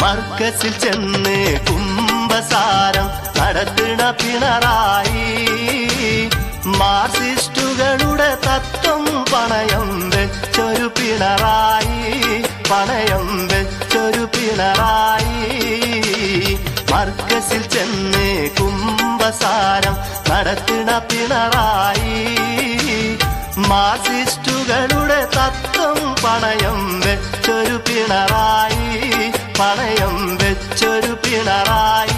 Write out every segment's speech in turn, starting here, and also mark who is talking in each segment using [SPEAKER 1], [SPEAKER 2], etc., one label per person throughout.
[SPEAKER 1] മർക്കസിൽ ചെന്ന് കുംഭസാരം നടത്തിണ പിണറായി മാർസിസ്റ്റുകളുടെ തത്വം പണയം വെച്ചൊരു പിണറായി പണയം വെച്ചൊരു പിണറായി മർക്കസിൽ ചെന്ന് കുംഭസാരം നടത്തിണ പിണറായി മാർസിസ്റ്റുകളുടെ തത്വം പണയം വെച്ചൊരു പിണറായി പണയം വെച്ചൊരു പിണറായി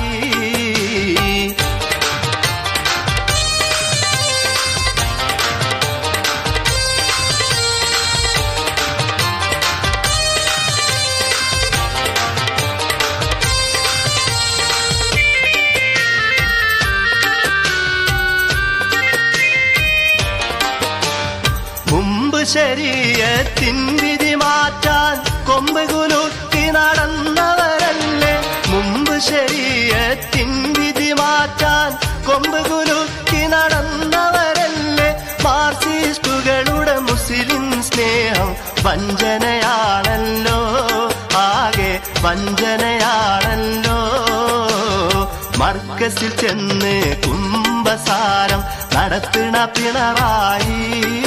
[SPEAKER 1] മുമ്പ് ശരീരത്തിൻ വിധി മാറ്റാൻ കൊമ്പ് കുലുക്കി നടന്നവരല്ലേ മുമ്പ് ശരീരത്തിൻ വിധി മാറ്റാൻ കൊമ്പ് കുലുക്കി നടന്നവരല്ലേ മാർക്സിസ്റ്റുകളുടെ മുസ്ലിം സ്നേഹം വഞ്ചനയാണല്ലോ ആകെ വഞ്ചനയാണല്ലോ മർക്കസിൽ ചെന്ന് കുംഭസാരം നടത്തിണ പിണറായി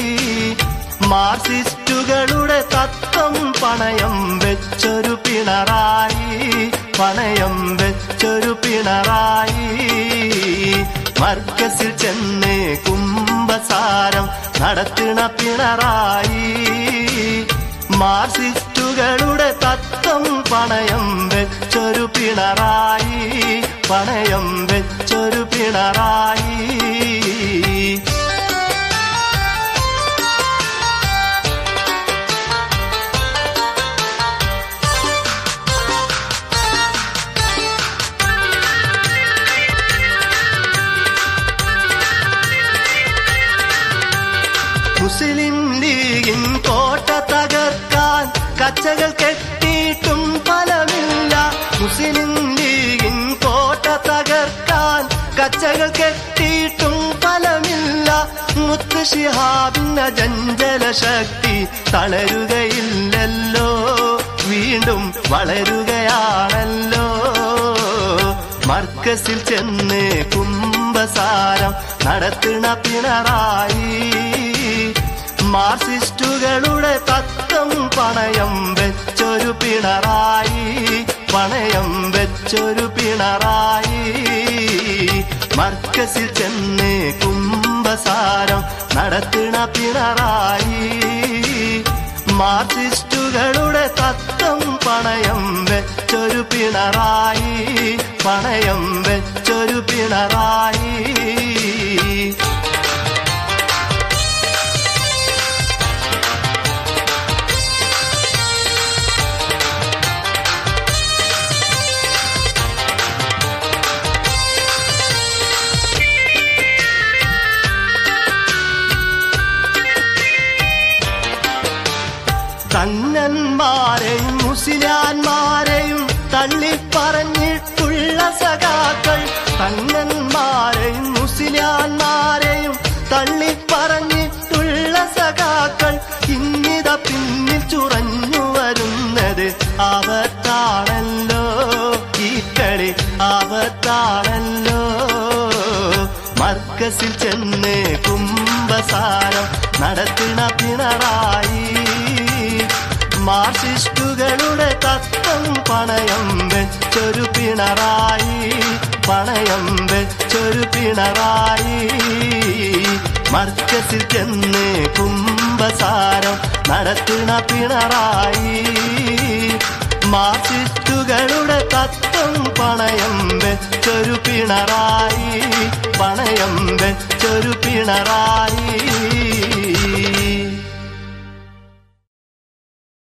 [SPEAKER 1] മാർസിസ്റ്റുകളുടെ തത്വം പണയം വെച്ചൊരു പിണറായി പണയം വെച്ചൊരു പിണറായി മർക്കസിൽ ചെന്ന് കുംഭസാരം നടത്തിണ പിണറായി മാർസിസ്റ്റുകളുടെ തത്വം പണയം വെച്ചൊരു പിണറായി പണയം വെച്ചൊരു പിണറായി മുസ്ലിം ലീഗിൻ കോട്ട തകർക്കാൻ കച്ചകൾ കെട്ടിയിട്ടും ഫലമില്ല മുസ്ലിം ലീഗിൻ കോട്ട തകർക്കാൻ കച്ചകൾ കെട്ടിയിട്ടും ഫലമില്ല മുത്ത് ശിഹാബിന്റെ ജഞ്ചല ശക്തി തളരുകയില്ലല്ലോ വീണ്ടും വളരുകയാണല്ലോ മർക്കസിൽ ചെന്ന് കുംഭസാരം നടത്തിണ പിണറായി മാർസിസ്റ്റുകളുടെ തത്വം പണയം വെച്ചൊരു പിണറായി പണയം വെച്ചൊരു പിണറായി മർക്കസിൽ ചെന്ന് കുംഭസാരം നടത്തിണ പിണറായി മാർസിസ്റ്റുകളുടെ തത്വം പണയം വെച്ചൊരു പിണറായി പണയം വെച്ചൊരു പിണറായി തങ്ങന്മാരെയും മുസ്ലിയാന്മാരെയും തള്ളിപ്പറഞ്ഞിട്ടുള്ള സഖാക്കൾ തങ്ങന്മാരെയും മുസ്ലിയാന്മാരെയും തള്ളിപ്പറഞ്ഞിട്ടുള്ള സഖാക്കൾ ഇന്നിത പിന്നിൽ ചുറഞ്ഞു വരുന്നത് ആപത്താണല്ലോ ഈ കളി ആപത്താണല്ലോ മർക്കസിൽ ചെന്ന് കുംഭസാരം നടത്തിണ പിണറായി മാർസിസ്റ്റുകളുടെ തത്വം പണയം വെച്ചൊരു പിണറായി പണയം വെച്ചൊരു പിണറായി മർക്കസിൽ ചെന്ന് കുംഭസാരം നടത്തിണ പിണറായി മാർസിസ്റ്റുകളുടെ തത്വം പണയം വെച്ചൊരു പിണറായി പണയം വെച്ചൊരു പിണറായി